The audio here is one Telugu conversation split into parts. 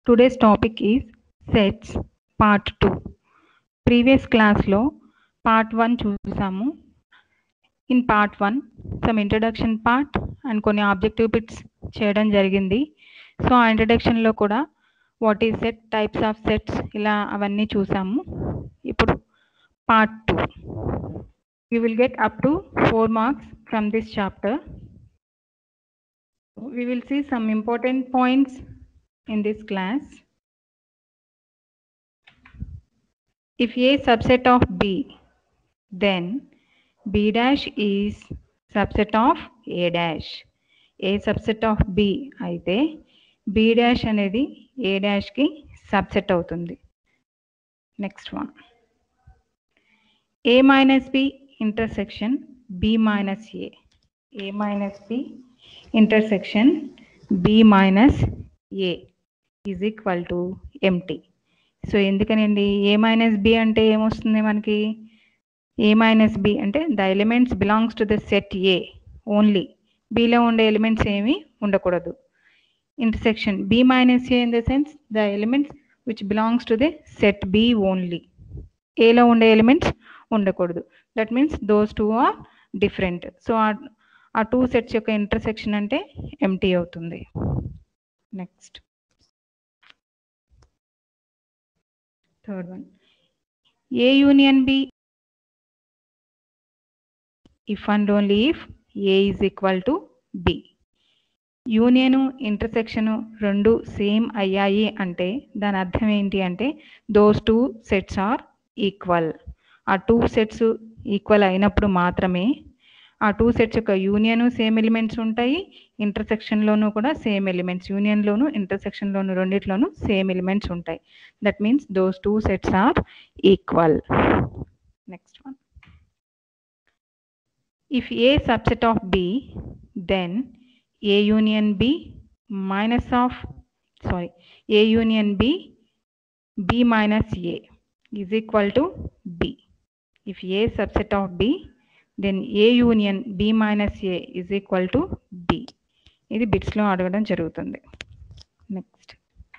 Today's topic is sets part 2. Previous క్లాస్లో పార్ట్ వన్ చూసాము in part one some introduction part and కొన్ని ఆబ్జెక్టివ్ బిట్స్ చేయడం జరిగింది సో ఆ ఇంట్రడక్షన్లో కూడా what is set types of sets ఇలా అవన్నీ చూసాము ఇప్పుడు part two you will get up to four marks from this chapter we will see some important points in this class. If A subset of B, then B dash is subset of A dash. A subset of B అయితే B dash అనేది A dash కి సబ్సెట్ అవుతుంది next one A minus B intersection B minus A A minus B intersection B minus A is equal to empty so ఎందుకనండి ఏ మైనస్ బి అంటే ఏమొస్తుంది మనకి ఏ మైనస్ బి అంటే the elements belongs to the set A only బిలో ఉండే ఎలిమెంట్స్ ఏమి ఉండకూడదు intersection B minus A in the sense the elements which belongs to the set B only ఏలో ఉండే ఎలిమెంట్స్ ఉండకూడదు that means those two are different so ఆ టూ సెట్స్ యొక్క ఇంటర్సెక్షన్ అంటే ఎంటీ అవుతుంది next third one A union B if and only if A is equal to B union intersection రెండు సేమ్ అయ్యాయి అంటే దాని అర్థం ఏంటి అంటే those two sets are equal ఆ టూ సెట్స్ ఈక్వల్ అయినప్పుడు మాత్రమే ఆ టూ సెట్స్ యొక్క యూనియన్ సేమ్ ఎలిమెంట్స్ ఉంటాయి ఇంటర్సెక్షన్లోనూ కూడా సేమ్ ఎలిమెంట్స్ యూనియన్లోను ఇంటర్సెక్షన్లోను రెండిట్లోనూ సేమ్ ఎలిమెంట్స్ ఉంటాయి that means those two sets are equal next one if A subset of B then A union B minus of sorry A union B B minus A is equal to B if A subset of B then A union B minus A is equal to B ఇది బిట్స్లో అడగడం జరుగుతుంది next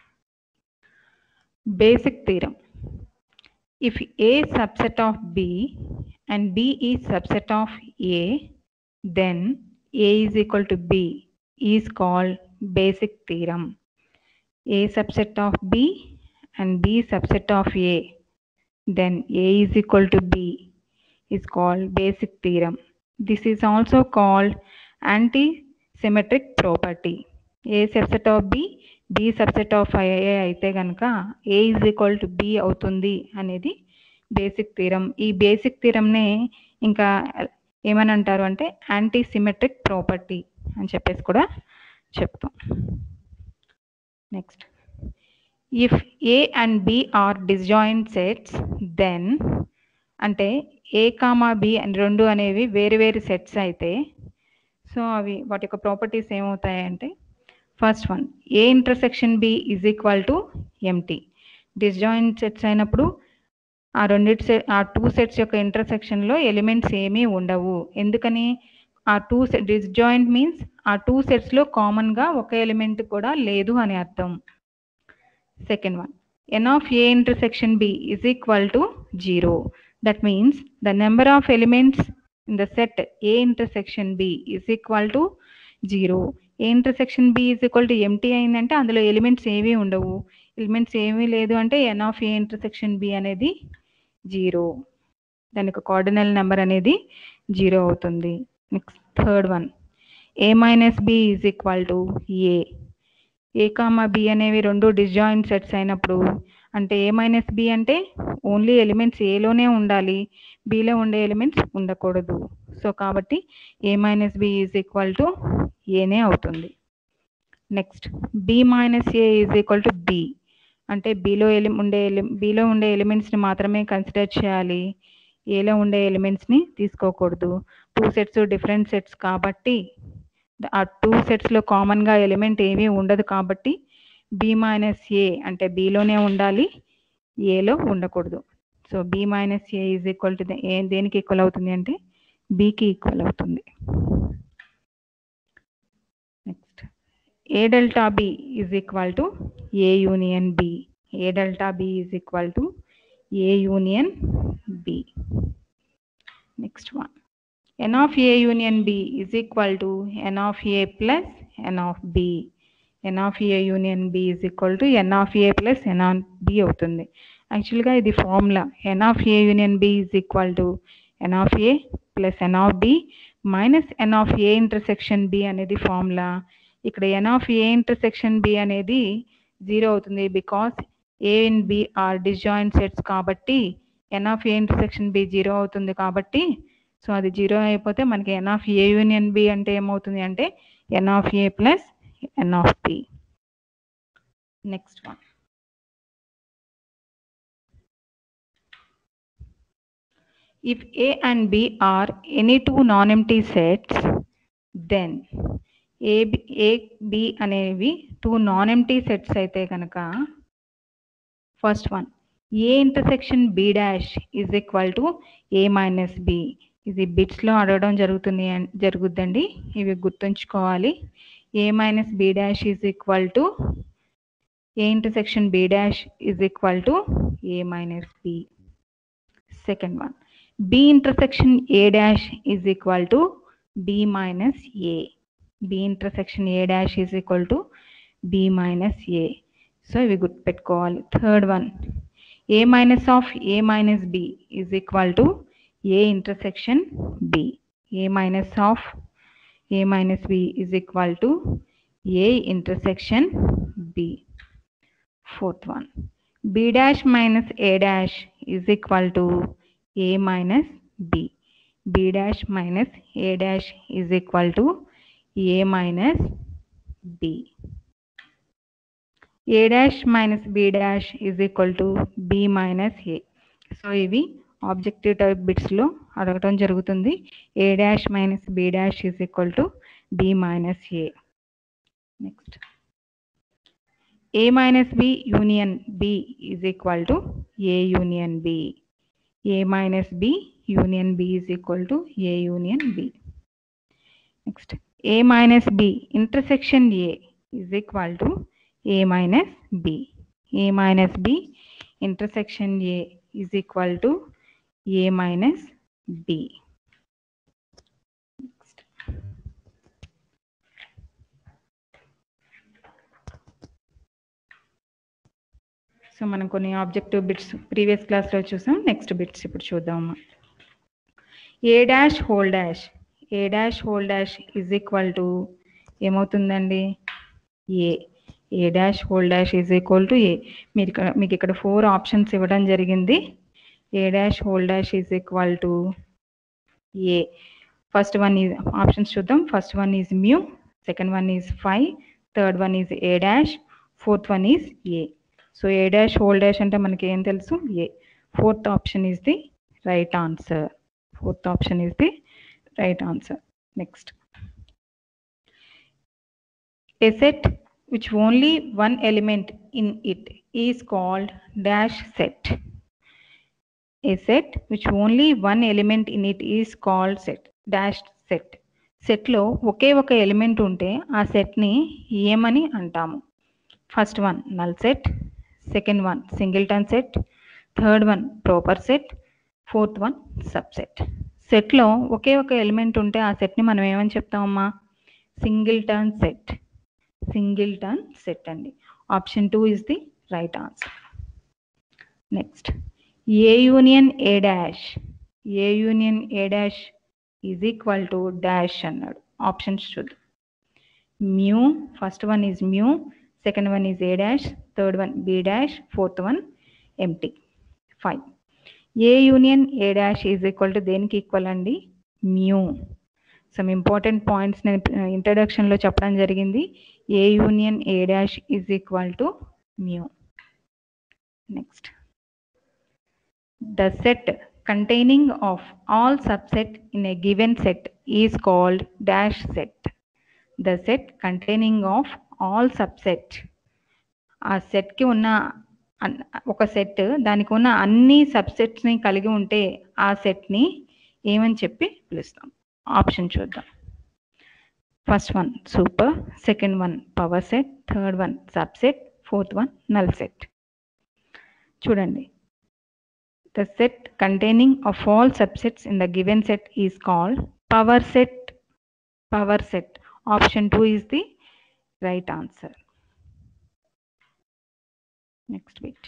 basic theorem if A subset of B and B is subset of A then A is equal to B is called basic theorem A subset of B and B subset of A then A is equal to B is called basic theorem. This is also called anti-symmetric property. A subset of B, B subset of A అయితే కనుక A is equal to B అవుతుంది అనేది బేసిక్ థీరం ఈ బేసిక్ థీరంనే ఇంకా ఏమని అంటారు అంటే యాంటీ సిమెట్రిక్ ప్రాపర్టీ అని చెప్పేసి కూడా చెప్తాం next if A and B are disjoint sets then అంటే ఏ కామా బి అని రెండు అనేవి వేరు వేరు సెట్స్ అయితే సో అవి వాటి యొక్క ప్రాపర్టీస్ ఏమవుతాయంటే first one A intersection B is equal to empty disjoint sets అయినప్పుడు ఆ రెండిటి సెట్ ఆ టూ సెట్స్ యొక్క ఇంటర్సెక్షన్లో ఎలిమెంట్స్ ఏమీ ఉండవు ఎందుకని ఆ టూ సెట్ డిస్జాయింట్ మీన్స్ ఆ టూ సెట్స్లో కామన్గా ఒక ఎలిమెంట్ కూడా లేదు అని అర్థం second one n of a intersection b is equal to 0 that means the number of elements in the set a intersection b is equal to 0 a intersection b is equal to empty అయిందంటే అందులో ఎలిమెంట్స్ ఏమీ ఉండవు ఎలిమెంట్స్ ఏమీ లేదు అంటే N of A intersection B అనేది జీరో దానికి కార్డినల్ నెంబర్ అనేది జీరో అవుతుంది next third one A minus B is equal to A A comma B అనేవి రెండు డిస్జాయింట్ సెట్స్ అయినప్పుడు అంటే ఏ మైనస్ బి అంటే ఓన్లీ ఎలిమెంట్స్ ఏలోనే ఉండాలి బిలో ఉండే ఎలిమెంట్స్ ఉండకూడదు సో కాబట్టి A minus B is equal to ఏనే అవుతుంది next B minus A is equal to B అంటే బిలో ఎలి ఉండే ఎలి బిలో ఉండే ఎలిమెంట్స్ని మాత్రమే కన్సిడర్ చేయాలి ఏలో ఉండే ఎలిమెంట్స్ని తీసుకోకూడదు టూ సెట్స్ డిఫరెంట్ సెట్స్ కాబట్టి ఆ టూ సెట్స్లో కామన్గా ఎలిమెంట్ ఏమీ ఉండదు కాబట్టి బి మైనస్ ఏ అంటే బిలోనే ఉండాలి ఏలో ఉండకూడదు so B minus A is equal to A దేనికి ఈక్వల్ అవుతుంది అంటే బికి ఈక్వల్ అవుతుంది next A delta B is equal to A union B. A delta B is equal to A union B. Next one. N of A union B is equal to N of A plus N of B. N of A union B is equal to N of A plus N of B అవుతుంది యాక్చువల్గా ఇది formula N of A union B is equal to N of A plus N of B minus N of A intersection B అనేది ఫార్ములా ఇక్కడ N of A intersection B అనేది జీరో అవుతుంది because A and B are disjoint sets కాబట్టి N of A intersection B zero అవుతుంది కాబట్టి సో అది జీరో అయిపోతే మనకి N of A union B అంటే ఏమవుతుంది అంటే N of A plus N of B next one If A and B are any two non-empty sets, then A, B- A, B అనేవి టూ నాన్ ఎంటీ సెట్స్ అయితే కనుక first one A intersection B dash is equal to A minus B ఇది బిట్స్లో అడగడం జరుగుతుంది అన్- జరుగుద్దండి ఇవి గుర్తుంచుకోవాలి A minus B dash is equal to A intersection B dash is equal to A minus B second one b intersection a dash is equal to b minus a b intersection a dash is equal to b minus a so ఇవి గుర్తుపెట్టుకోవాలి third one A minus of A minus B is equal to A intersection B A minus of A minus B is equal to A intersection B fourth one B dash minus A dash is equal to a minus b. b dash minus a dash is equal to a minus b. a dash minus b dash is equal to b minus a. So ఇవి ఆబ్జెక్టివ్ టైప్ బిట్స్లో అడగటం జరుగుతుంది A dash minus B dash is equal to B minus A next A minus B union B is equal to A union B A minus B union B is equal to A union B. Next, A minus B intersection A is equal to A minus B. A minus B intersection A is equal to A minus B. Next. So మనం కొన్ని ఆబ్జెక్టివ్ బిట్స్ ప్రీవియస్ క్లాస్లో చూసాం నెక్స్ట్ బిట్స్ ఇప్పుడు చూద్దాము A dash whole dash A dash whole dash is equal to ఏమవుతుందండి A A dash whole dash is equal to A మీరు ఇక్కడ మీకు ఇక్కడ ఫోర్ ఆప్షన్స్ ఇవ్వడం జరిగింది A dash whole dash is equal to A first one is options చూద్దాం first one is mu second one is five third one is A dash fourth one is A so A dash whole dash అంటే మనకి ఏం తెలుసు A fourth option is the right answer fourth option is the right answer next A set which only one element in it is called dash set. A set which only one element in it is called set. Dash set. సెట్లో ఒకే ఒక ఎలిమెంట్ ఉంటే ఆ సెట్ని ఏమని అంటాము first one null set second one singleton set third one proper set fourth one subset సెట్లో ఒకే ఒక ఎలిమెంట్ ఉంటే ఆ సెట్ని మనం ఏమని చెప్తామమ్మా సింగిల్టన్ సెట్ సింగిల్టన్ సెట్ అండి option two is the right answer next A union A dash A union A dash is equal to dash అన్నాడు ఆప్షన్స్ చూద్దాం mu first one is mu second one is A dash third one B dash fourth one empty five A union A dash is equal to దేనికి ఈక్వల్ అండి మ్యూ సమ్ ఇంపార్టెంట్ పాయింట్స్ నేను ఇంట్రడక్షన్లో చెప్పడం జరిగింది A union A dash is equal to mu next the set containing of all subset in a given set is called dash set. The set containing of all subset ఆ సెట్కి ఉన్న అన్- ఒక సెట్ దానికి ఉన్న అన్ని సబ్సెట్స్ని కలిగి ఉంటే ఆ సెట్ని ఏమని చెప్పి పిలుస్తాం ఆప్షన్ చూద్దాం first one super second one power set third one subset fourth one null set చూడండి the set containing of all subsets in the given set is called power set power set option two is the right answer next bit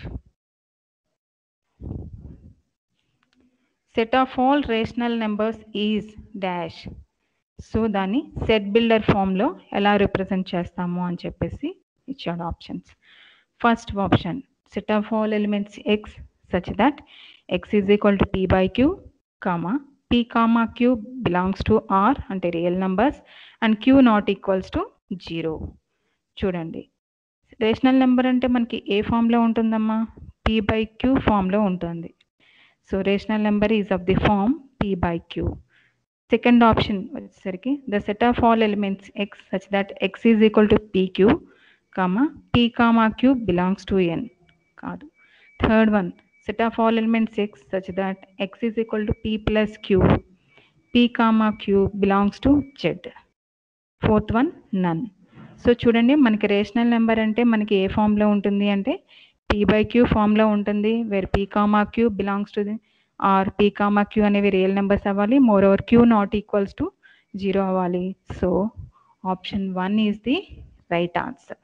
set of all rational numbers is dash so దాన్ని సెట్ బిల్డర్ ఫామ్లో ఎలా రిప్రజెంట్ చేస్తాము అని చెప్పేసి ఇచ్చాడు options first option set of all elements x such that x is equal to p by q comma p comma q belongs to R అంటే real numbers and q not equals to zero చూడండి రేషనల్ నెంబర్ అంటే మనకి ఏ ఫామ్లో ఉంటుందమ్మా పీ బై క్యూ ఫామ్లో ఉంటుంది so rational number is of the form p by q second option వచ్చేసరికి the set of all elements x such that x is equal to p q comma p comma q belongs to N కాదు third one set of all elements x such that x is equal to p plus q p comma q belongs to Z fourth one none so చూడండి మనకి రేషనల్ నెంబర్ అంటే మనకి ఏ ఫామ్లో ఉంటుంది అంటే పీ బై క్యూ ఫామ్లో ఉంటుంది where p comma q belongs to the R p comma q అనేవి రియల్ నెంబర్స్ అవ్వాలి moreover q not equals to zero అవ్వాలి so option one is the right answer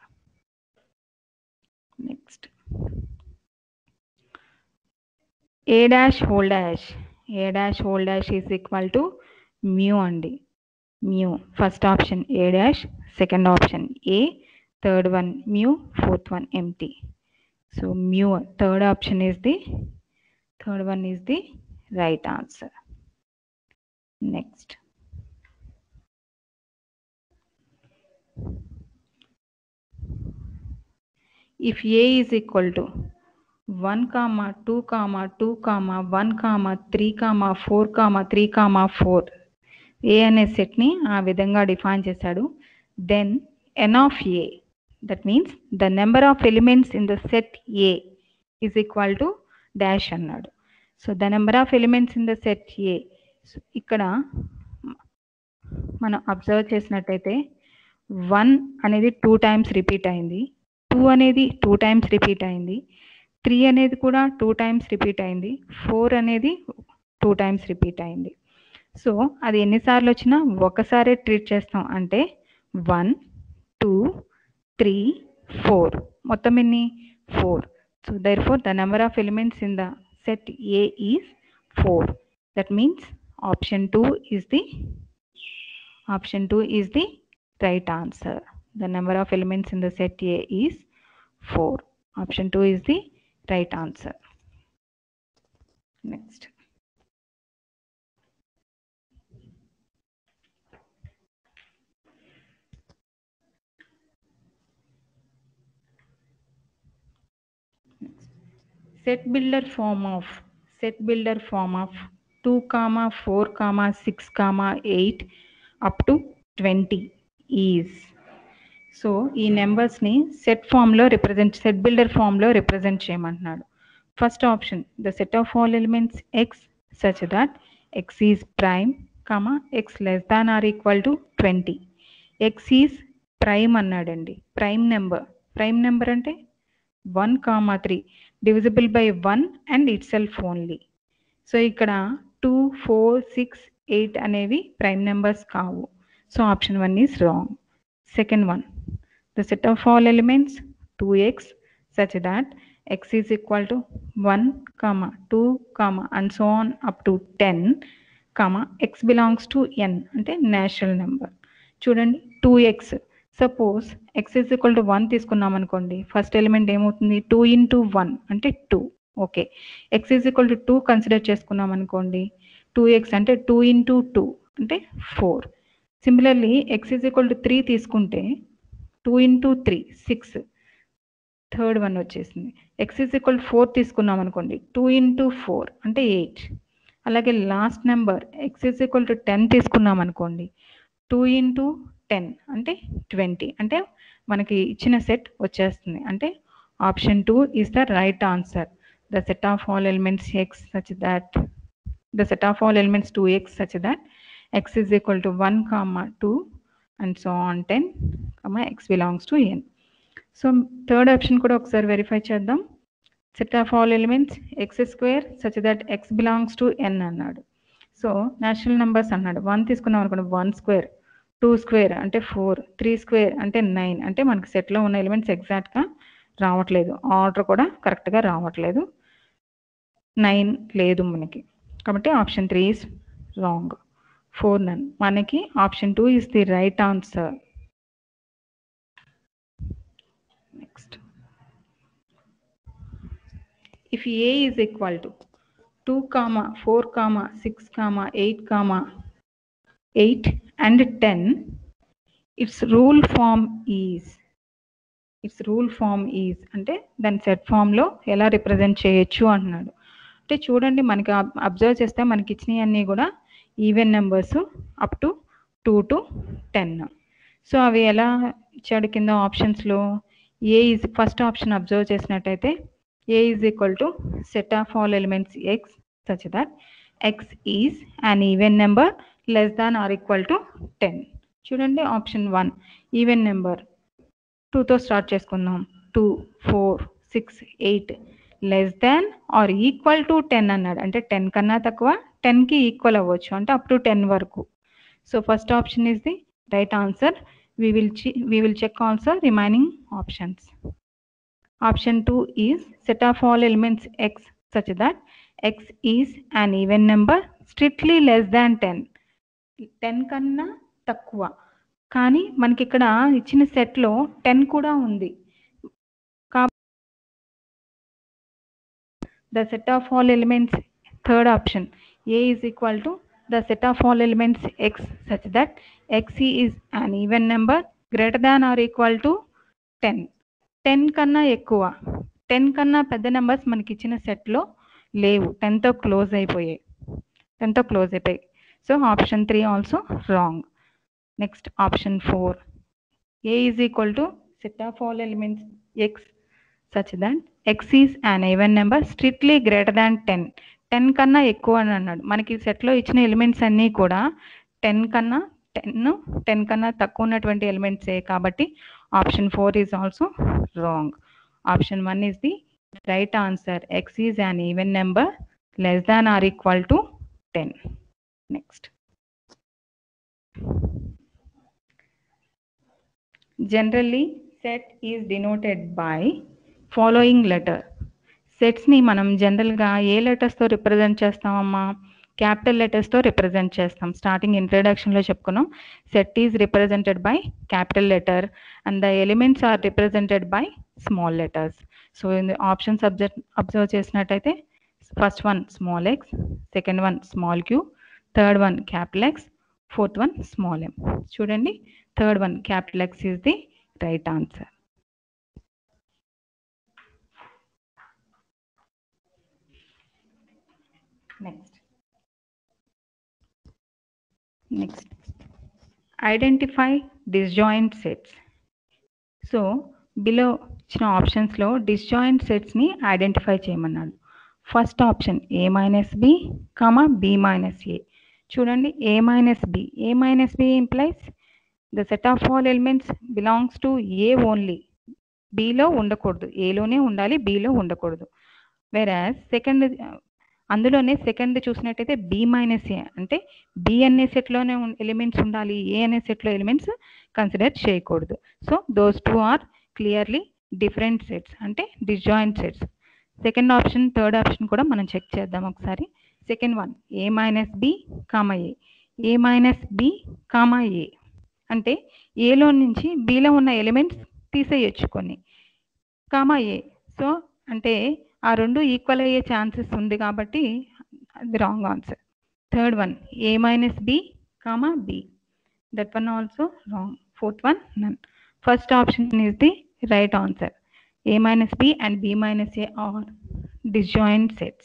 next A dash whole dash A dash whole dash is equal to mu అండి mu first option A dash second option A third one mu fourth one empty so mu third option is the third one is the right answer next if a is equal to 1 comma 2 comma 2 comma 1 comma 3 comma 4 comma 3 comma 4 A అనే సెట్ని ఆ విధంగా డిఫైన్ చేశాడు then n of A that means the number of elements in the set A is equal to dash అన్నాడు so the number of elements in the set A ఇక్కడ మనం అబ్జర్వ్ చేసినట్టయితే వన్ అనేది టూ టైమ్స్ రిపీట్ అయింది టూ అనేది టూ టైమ్స్ రిపీట్ అయింది త్రీ అనేది కూడా టూ టైమ్స్ రిపీట్ అయింది ఫోర్ అనేది టూ టైమ్స్ రిపీట్ అయింది సో అది ఎన్నిసార్లు వచ్చినా ఒకసారే ట్రీట్ చేస్తాం అంటే వన్ టూ త్రీ ఫోర్ మొత్తం ఎన్ని four so there four the number of elements in the set A is 4. That means option 2 is the option 2 is the right answer. The number of elements in the set A is 4. Option 2 is the right answer. Next. set builder form of set builder form of 2 comma 4 comma 6 comma 8 up to 20 is so ఈ నెంబర్స్ని సెట్ ఫామ్లో రిప్రజెంట్ సెట్ బిల్డర్ ఫామ్లో రిప్రజెంట్ చేయమంటున్నాడు first option the set of all elements x such that x is prime comma x less than or equal to twenty x is prime అన్నాడండి ప్రైమ్ నెంబర్ ప్రైమ్ నెంబర్ అంటే one comma three divisible by one and itself only so ఇక్కడ టూ ఫోర్ సిక్స్ ఎయిట్ అనేవి ప్రైమ్ నెంబర్స్ కావు so option one is wrong second one the set of all elements two x such that x is equal to one comma two comma and so on up to ten comma x belongs to N అంటే నేషనల్ నెంబర్ చూడండి two x suppose x is equal to one తీసుకున్నాం అనుకోండి ఫస్ట్ ఎలిమెంట్ ఏమవుతుంది టూ ఇంటూ వన్ అంటే two okay x is equal to two consider చేసుకున్నాం అనుకోండి టూ ఎక్స్ అంటే టూ ఇంటూ టూ అంటే four similarly X is equal to three తీసుకుంటే two into three six third one వచ్చేసింది ఎక్స్ ఈజ్ ఈక్వల్ ఫోర్ తీసుకున్నాం అనుకోండి టూ ఇంటూ ఫోర్ అంటే ఎయిట్ అలాగే last number x is equal to ten తీసుకున్నాం అనుకోండి టూ ఇంటూ టెన్ అంటే ట్వంటీ అంటే మనకి ఇచ్చిన సెట్ వచ్చేస్తుంది అంటే option two is the right answer the set of all elements x such that the set of all elements two x such that x is equal to one comma two and so on ten comma x belongs to N so third option కూడా ఒకసారి వెరిఫై చేద్దాం set of all elements x square such that x belongs to N అన్నాడు సో నేషనల్ నెంబర్స్ అన్నాడు వన్ తీసుకున్నాం అనుకోండి వన్ స్క్వేర్ టూ స్క్వేర్ అంటే ఫోర్ త్రీ స్క్వేర్ అంటే నైన్ అంటే మనకి సెట్లో ఉన్న ఎలిమెంట్స్ ఎగ్జాక్ట్గా రావట్లేదు ఆర్డర్ కూడా కరెక్ట్గా రావట్లేదు నైన్ లేదు మనకి కాబట్టి option three is wrong four none మనకి option two is the right answer next if a is equal to 2 comma 4 comma 6 comma 8 comma 8 and 10 its rule form is its rule form is అంటే దాని సెట్ ఫామ్లో ఎలా రిప్రజెంట్ చేయొచ్చు అంటున్నాడు అంటే చూడండి మనకి అబ్జర్వ్ చేస్తే మనకి ఇచ్చినవి అన్నీ కూడా even numbers up to two to ten so అవి ఎలా ఇచ్చాడు కింద ఆప్షన్స్లో A is first option observe చేసినట్టయితే a is equal to set of all elements x such that x is an even number less than or equal to 10 చూడండి ఆప్షన్ వన్ ఈవెన్ నెంబర్ టూతో స్టార్ట్ చేసుకుందాం two four six eight less than or equal to ten అన్నాడు అంటే టెన్ కన్నా తక్కువ టెన్కి ఈక్వల్ అవ్వచ్చు అంటే అప్ టు టెన్ వరకు so first option is the right answer we will we will check also remaining options Option 2 is set of all elements x such that x is an even number strictly less than 10. 10 కన్నా తక్కువ కానీ మనకి ఇక్కడ ఇచ్చిన సెట్లో టెన్ కూడా ఉంది the set of all elements third option A is equal to the set of all elements x such that x is an even number greater than or equal to ten ten కన్నా ఎక్కువ టెన్ కన్నా పెద్ద నెంబర్స్ మనకి ఇచ్చిన సెట్లో లేవు టెన్తో క్లోజ్ అయిపోయాయి టెన్తో క్లోజ్ అయిపోయాయి so option three also wrong next option four A is equal to set of all elements x such that x is an even number strictly greater than ten ten కన్నా ఎక్కువ అని అన్నాడు మనకి సెట్లో ఇచ్చిన ఎలిమెంట్స్ అన్నీ కూడా టెన్ కన్నా టెన్ టెన్ కన్నా తక్కువ ఉన్నటువంటి ఎలిమెంట్సే కాబట్టి option four is also wrong option one is the right answer x is an even number less than or equal to ten next generally set is denoted by following letter సెట్స్ని మనం జనరల్గా ఏ లెటర్స్తో రిప్రజెంట్ చేస్తామమ్మా క్యాపిటల్ లెటర్స్తో రిప్రజెంట్ చేస్తాం స్టార్టింగ్ ఇంట్రడక్షన్లో చెప్పుకున్నాం set is represented by capital letter and the elements are represented by small letters so options observe observe చేసినట్టయితే first one small X second one small q third one capital X fourth one small m చూడండి third one capital X is the right answer next next identify disjoint sets so below ఇచ్చిన ఆప్షన్స్లో డిస్జాయింట్ సెట్స్ని ఐడెంటిఫై చేయమన్నాడు first option A minus B comma B minus A చూడండి A minus B A minus B implies the set of all elements belongs to A only below ఉండకూడదు ఏలోనే ఉండాలి బిలో ఉండకూడదు వెరాజ్ సెకండ్ అందులోనే సెకండ్ చూసినట్టయితే బి మైనస్ ఏ అంటే బి అనే సెట్లోనే ఎలిమెంట్స్ ఉండాలి ఏ అనే సెట్లో ఎలిమెంట్స్ కన్సిడర్ చేయకూడదు so those two are clearly different sets అంటే disjoint sets second option third option కూడా మనం చెక్ చేద్దాం ఒకసారి second one A minus B comma A A minus B comma A అంటే ఏలో నుంచి బిలో ఉన్న ఎలిమెంట్స్ తీసేయచ్చు కొన్ని కామా ఏ సో అంటే ఆ రెండు ఈక్వల్ అయ్యే ఛాన్సెస్ ఉంది కాబట్టి అది wrong answer third one A minus B comma B that one also wrong fourth one none first option is the right answer a minus b and b minus a are disjoint sets.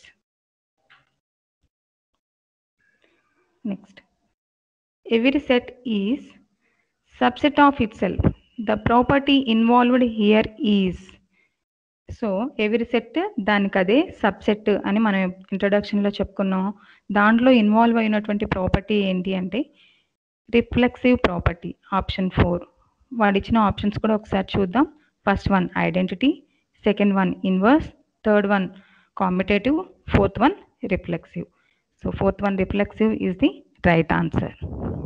Next, every set is subset of itself. The property involved here is. So ఎవరి సెట్ దానికి అదే సబ్సెట్ అని మనం ఇంట్రడక్షన్లో చెప్పుకున్నాం దాంట్లో ఇన్వాల్వ్ అయినటువంటి ప్రాపర్టీ ఏంటి అంటే రిఫ్లెక్సివ్ ప్రాపర్టీ ఆప్షన్ ఫోర్ వాడిచ్చిన ఆప్షన్స్ కూడా ఒకసారి చూద్దాం first one identity second one inverse third one competitive fourth one reflexive so fourth one reflexive is the right answer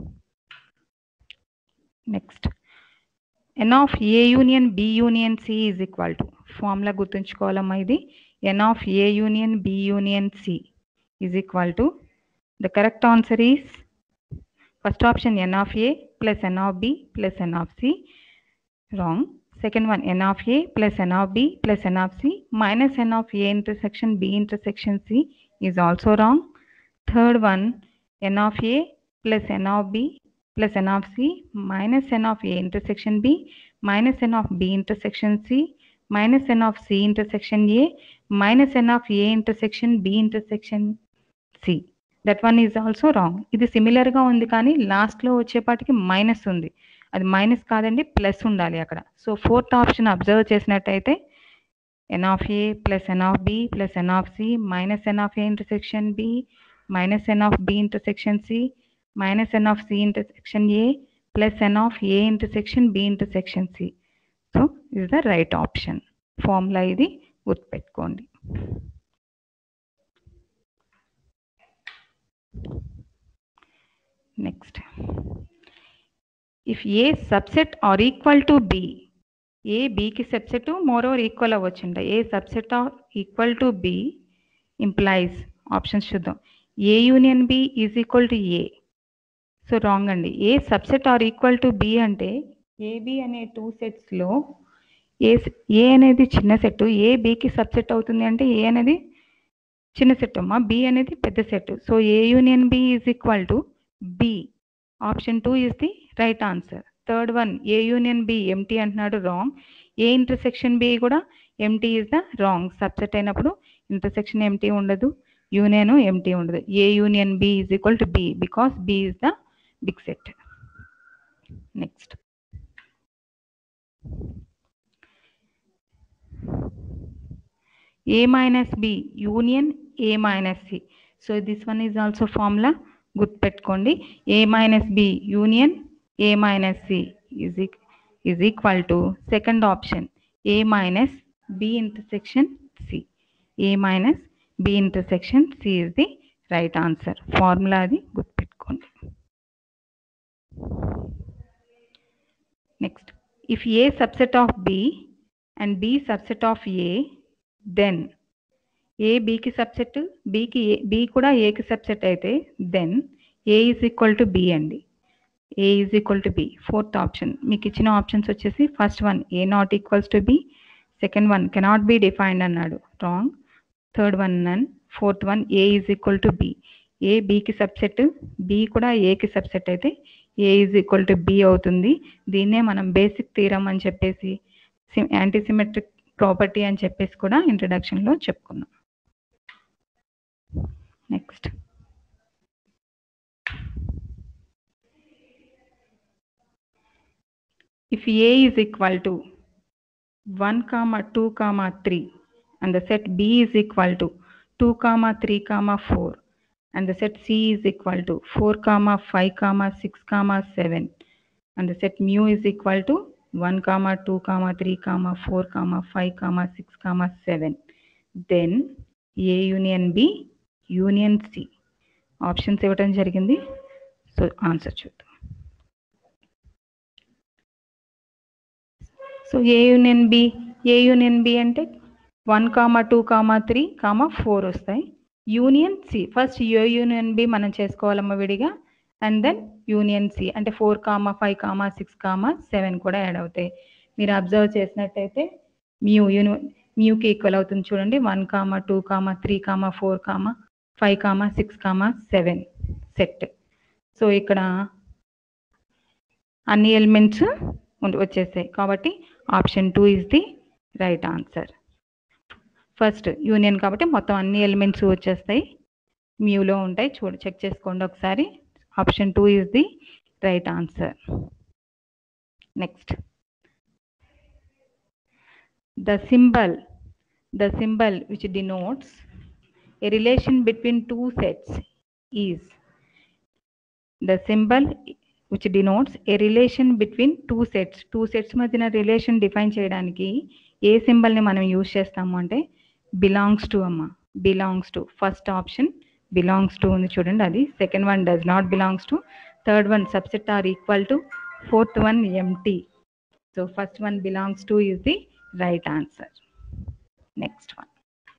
next n of A union B union C is equal to formula గుర్తుంచుకోవాలమ్మా ఇది n of A union B union C is equal to the correct answer is first option n of A plus N of B plus N of C wrong second one n of A plus N of B plus N of C minus N of A intersection B intersection C is also wrong third one n of A plus N of B plus n of c minus n of a intersection b minus n of b intersection c minus n of c intersection a minus n of a intersection b intersection c that one is also wrong ఇది సిమిలర్గా ఉంది కానీ లాస్ట్లో వచ్చేపాటికి మైనస్ ఉంది అది మైనస్ కాదండి ప్లస్ ఉండాలి అక్కడ సో ఫోర్త్ ఆప్షన్ అబ్జర్వ్ చేసినట్టయితే n of A plus N of B plus N of C minus N of A intersection B minus N of B intersection C minus n of c intersection A plus n of A intersection B intersection C. So, this is the right option. Formula ఇది గుర్తుపెట్టుకోండి next if A subset or equal to B A బికి సబ్సెట్ మోర్ ఓవర్ ఈక్వల్ అవ్వచ్చంట A subset or equal to B implies options చూద్దాం A union B is equal to A so wrong అండి A subset or equal to B అంటే ఏబి అనే టూ సెట్స్లో ఏ ఏ అనేది చిన్న సెట్ ఏ బికి సబ్సెట్ అవుతుంది అంటే ఏ అనేది చిన్న సెట్ అమ్మా బి అనేది పెద్ద set so A union B is equal to B option two is the right answer third one A union B empty అంటున్నాడు రాంగ్ ఏ ఇంటర్సెక్షన్ బి కూడా empty is the wrong subset అయినప్పుడు ఇంటర్సెక్షన్ ఎంటీ ఉండదు యూనియన్ ఎంటీ ఉండదు A union B is equal to B because B is the big set. Next. A minus B union A minus C. So this one is also formula. Good petkondi. A minus B union A minus C is, is equal to second option A minus B intersection C. A minus B intersection C is the right answer. Formula adi good petkondi. Next, if A subset of B and B subset of A, then A B కి సబ్సెట్ బికి బి కూడా ఏకి సబ్సెట్ అయితే then A is equal to B అండి A is equal to B fourth option మీకు ఇచ్చిన ఆప్షన్స్ వచ్చేసి first one A not equals to B second one cannot be defined అన్నాడు wrong third one none fourth one A is equal to B A బికి సబ్సెట్ బి కూడా ఏకి సబ్సెట్ అయితే A is equal to B అవుతుంది దీన్నే మనం బేసిక్ థీరం అని చెప్పేసి యాంటీసిమెట్రిక్ ప్రాపర్టీ అని చెప్పేసి కూడా ఇంట్రడక్షన్లో చెప్పుకున్నాం next if A is equal to one comma two comma three and the set B is equal to two comma three comma four and the set C is equal to 4 comma 5 comma 6 comma 7 and the set mu is equal to 1 comma 2 comma 3 comma 4 comma 5 comma 6 comma 7 then A union B union C options ఇవ్వటం జరిగింది సో ఆన్సర్ చూద్దాం so A union B A union B అంటే one comma two comma three comma four వస్తాయి union C first A union B మనం చేసుకోవాలమ్మ విడిగా అండ్ దెన్ యూనియన్ సి అంటే four comma five comma six comma seven కూడా యాడ్ అవుతాయి మీరు అబ్జర్వ్ చేసినట్టయితే మ్యూ యూని మ్యూకి ఈక్వల్ అవుతుంది చూడండి one comma two comma three comma four comma five comma six comma seven set so ఇక్కడ అన్ని ఎలిమెంట్స్ వచ్చేసాయి కాబట్టి option two is the right answer first union కాబట్టి మొత్తం అన్ని ఎలిమెంట్స్ వచ్చేస్తాయి మ్యూలో ఉంటాయి చూడ చెక్ చేసుకోండి ఒకసారి option two is the right answer next the symbol the symbol which denotes a relation between two sets is the symbol which denotes a relation between two sets two sets మధ్యన రిలేషన్ డిఫైన్ చేయడానికి ఏ సింబల్ని మనం యూజ్ చేస్తాము అంటే బిలాంగ్స్ టు అమ్మ belongs to first option belongs to ఉంది చూడండి అది second one does not belongs to third one subset or equal to fourth one empty so first one belongs to is the right answer next one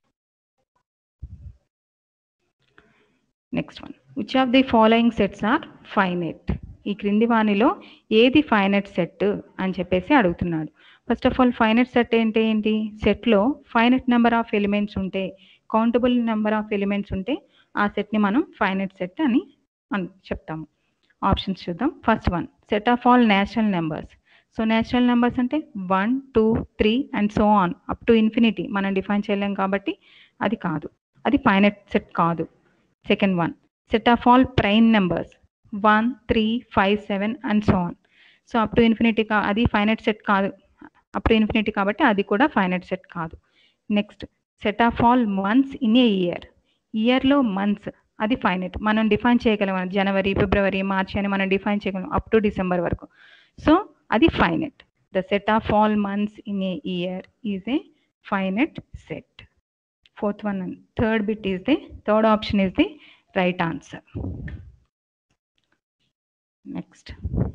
next one which of the following sets are finite ఈ క్రింది వానిలో ఏది ఫైనెట్ సెట్ అని చెప్పేసి అడుగుతున్నాడు first of all finite set ఏంటి ఏంటి సెట్లో ఫైనెట్ నెంబర్ ఆఫ్ ఎలిమెంట్స్ ఉంటే కౌంటబుల్ నెంబర్ ఆఫ్ ఎలిమెంట్స్ ఉంటే ఆ సెట్ని మనం ఫైనెట్ సెట్ అని అని చెప్తాము ఆప్షన్స్ చూద్దాం first one set of all natural numbers so natural numbers అంటే one two three and so on up to infinity మనం డిఫైన్ చేయలేం కాబట్టి అది కాదు అది ఫైనెట్ సెట్ కాదు second one set of all prime numbers one three five seven and so on so up to infinity కా అది ఫైనెట్ సెట్ కాదు అప్ టు ఇన్ఫినిటీ కాబట్టి అది కూడా ఫైనెట్ సెట్ కాదు next set of all months in a year ఇయర్లో మంత్స్ అది ఫైనెట్ మనం డిఫైన్ చేయగలం జనవరి ఫిబ్రవరి మార్చి అని మనం డిఫైన్ చేయగలం అప్ టు డిసెంబర్ వరకు సో అది finite the set of all months in a year is a finite set fourth one third bit is the third option is the right answer next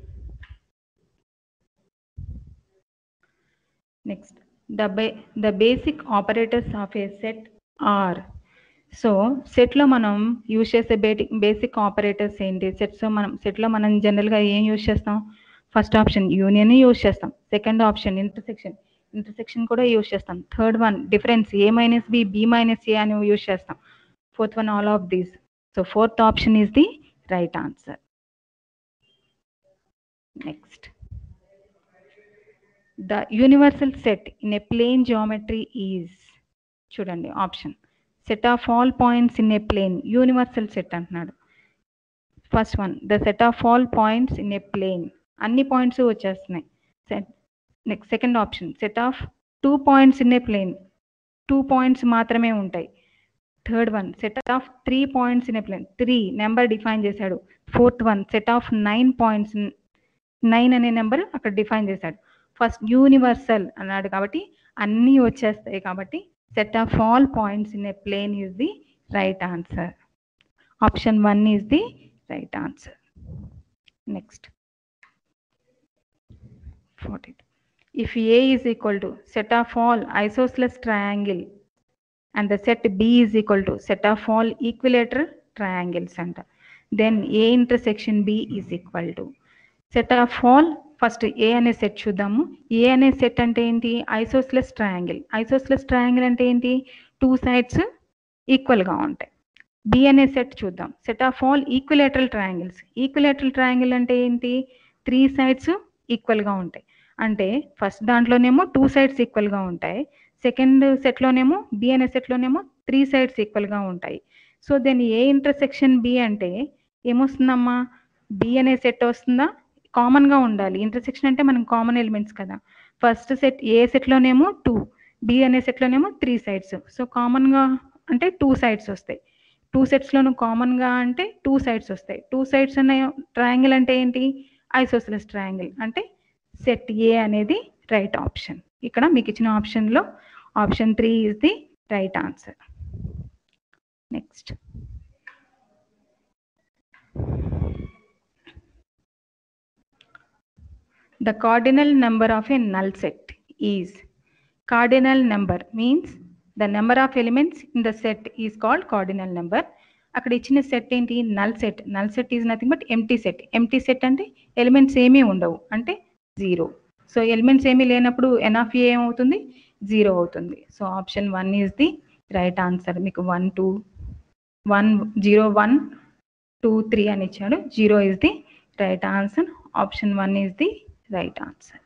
next the బే the basic operators of a set are so సెట్లో మనం యూజ్ చేసే బేటి బేసిక్ ఆపరేటర్స్ ఏంటి సెట్స్ మనం సెట్లో మనం జనరల్గా ఏం యూజ్ చేస్తాం ఫస్ట్ ఆప్షన్ యూనియన్ యూజ్ చేస్తాం సెకండ్ ఆప్షన్ ఇంటర్సెక్షన్ ఇంటర్సెక్షన్ కూడా యూజ్ చేస్తాం third one difference A minus B B minus A అని యూజ్ చేస్తాం fourth one all of these so fourth option is the right answer next the universal set in a plane geometry is చూడండి option set of all points in a plane universal set అంటున్నాడు first one the set of all points in a plane అన్ని పాయింట్స్ వచ్చేస్తున్నాయి set next second option set of two points in a plane two points మాత్రమే ఉంటాయి third one set of three points in a plane three number define చేశాడు fourth one set of nine points nine అనే నెంబర్ అక్కడ డిఫైన్ చేశాడు ఫస్ట్ యూనివర్సల్ అన్నాడు కాబట్టి అన్నీ వచ్చేస్తాయి కాబట్టి set of all points in a plane is the right answer option one is the right answer next forty if A is equal to set of all isosceles triangle and the set B is equal to set of all equilateral triangles అంట then A intersection B is equal to set of all first A అనే సెట్ చూద్దాము ఏ అనే సెట్ అంటే ఏంటి ఐసోస్లెస్ ట్రయాంగిల్ ఐసోస్లెస్ ట్రయాంగిల్ అంటే ఏంటి టూ సైడ్స్ ఈక్వల్గా ఉంటాయి బి అనే సెట్ చూద్దాం set of all equilateral triangles equilateral triangle అంటే ఏంటి త్రీ సైడ్స్ ఈక్వల్గా ఉంటాయి అంటే ఫస్ట్ దాంట్లోనేమో టూ సైడ్స్ ఈక్వల్గా ఉంటాయి సెకండ్ సెట్లోనేమో బి అనే సెట్లోనేమో త్రీ సైడ్స్ ఈక్వల్గా ఉంటాయి so then A intersection B అంటే ఏమొస్తుందమ్మా బి అనే సెట్ వస్తుందా కామన్గా ఉండాలి ఇంటర్సెక్షన్ అంటే మనం కామన్ ఎలిమెంట్స్ కదా ఫస్ట్ సెట్ ఏ సెట్లోనేమో టూ బి అనే సెట్లోనేమో త్రీ సైడ్స్ సో కామన్గా అంటే టూ సైడ్స్ వస్తాయి టూ సెట్స్లోనూ కామన్గా అంటే టూ సైడ్స్ వస్తాయి టూ సైడ్స్ అనే ట్రయాంగిల్ అంటే ఏంటి ఐసోసిలస్ ట్రయాంగిల్ అంటే సెట్ ఏ అనేది రైట్ ఆప్షన్ ఇక్కడ మీకు ఇచ్చిన ఆప్షన్లో option three is the right answer next The cardinal number of a null set is cardinal number means the number of elements in the set is called cardinal number. అక్కడ ఇచ్చిన సెట్ ఏంటి null set null set is nothing but empty set empty set అంటే ఎలిమెంట్స్ ఏమీ ఉండవు అంటే జీరో సో ఎలిమెంట్స్ ఏమీ లేనప్పుడు ఎన్ ఆఫ్ ఏ ఏమవుతుంది జీరో అవుతుంది so option one is the right answer మీకు one two one zero one two three అని ఇచ్చాడు zero is the right answer option one is the right answer.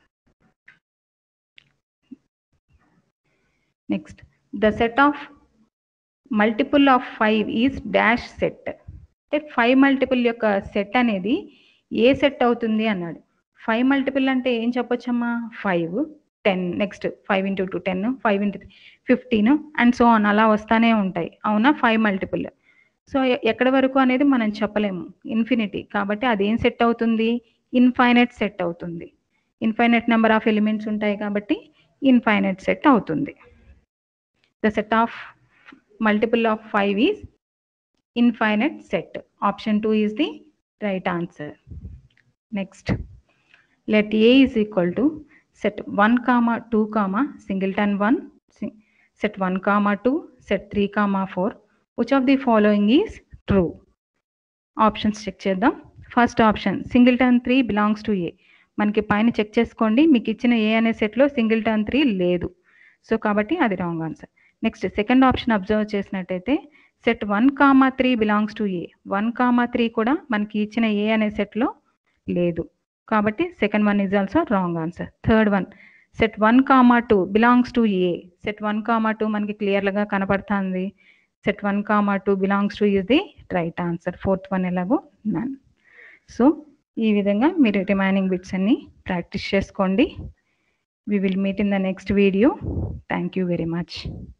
Next, the set of multiple of 5 is dash set. అంటే ఫైవ్ మల్టిపుల్ యొక్క సెట్ అనేది ఏ సెట్ అవుతుంది అన్నాడు ఫైవ్ మల్టిపుల్ అంటే ఏం చెప్పొచ్చమ్మా five ten next five into two ten five into fifteen and so on అలా వస్తానే ఉంటాయి అవునా ఫైవ్ మల్టిపుల్ సో ఎక్కడి వరకు అనేది మనం చెప్పలేము ఇన్ఫినిటీ కాబట్టి అదేం సెట్ అవుతుంది ఇన్ఫైనైట్ సెట్ అవుతుంది ఇన్ఫైనైట్ నెంబర్ ఆఫ్ ఎలిమెంట్స్ ఉంటాయి కాబట్టి ఇన్ఫైనైట్ సెట్ అవుతుంది the set of multiple of five is infinite set option two is the right answer next let a is equal to set 1 comma 2 comma singleton 1 set 1 comma 2 set 3 comma 4 which of the following is true options check చేద్దాం first option singleton three belongs to A మనకి పైన చెక్ చేసుకోండి మీకు ఇచ్చిన ఏ అనే సెట్లో సింగిల్టన్ త్రీ లేదు సో కాబట్టి అది wrong answer next second option observe చేసినట్టయితే set one comma three belongs to A one comma three కూడా మనకి ఇచ్చిన ఏ అనే సెట్లో లేదు కాబట్టి second one is also wrong answer third one set one comma two belongs to A set one comma two మనకి క్లియర్గా కనపడుతుంది set one comma two belongs to is the right answer fourth one ఎలాగో నన్ సో ఈ విధంగా మీరు రిమైనింగ్ బిట్స్ అన్ని ప్రాక్టీస్ చేసుకోండి we will meet in the next video thank you very much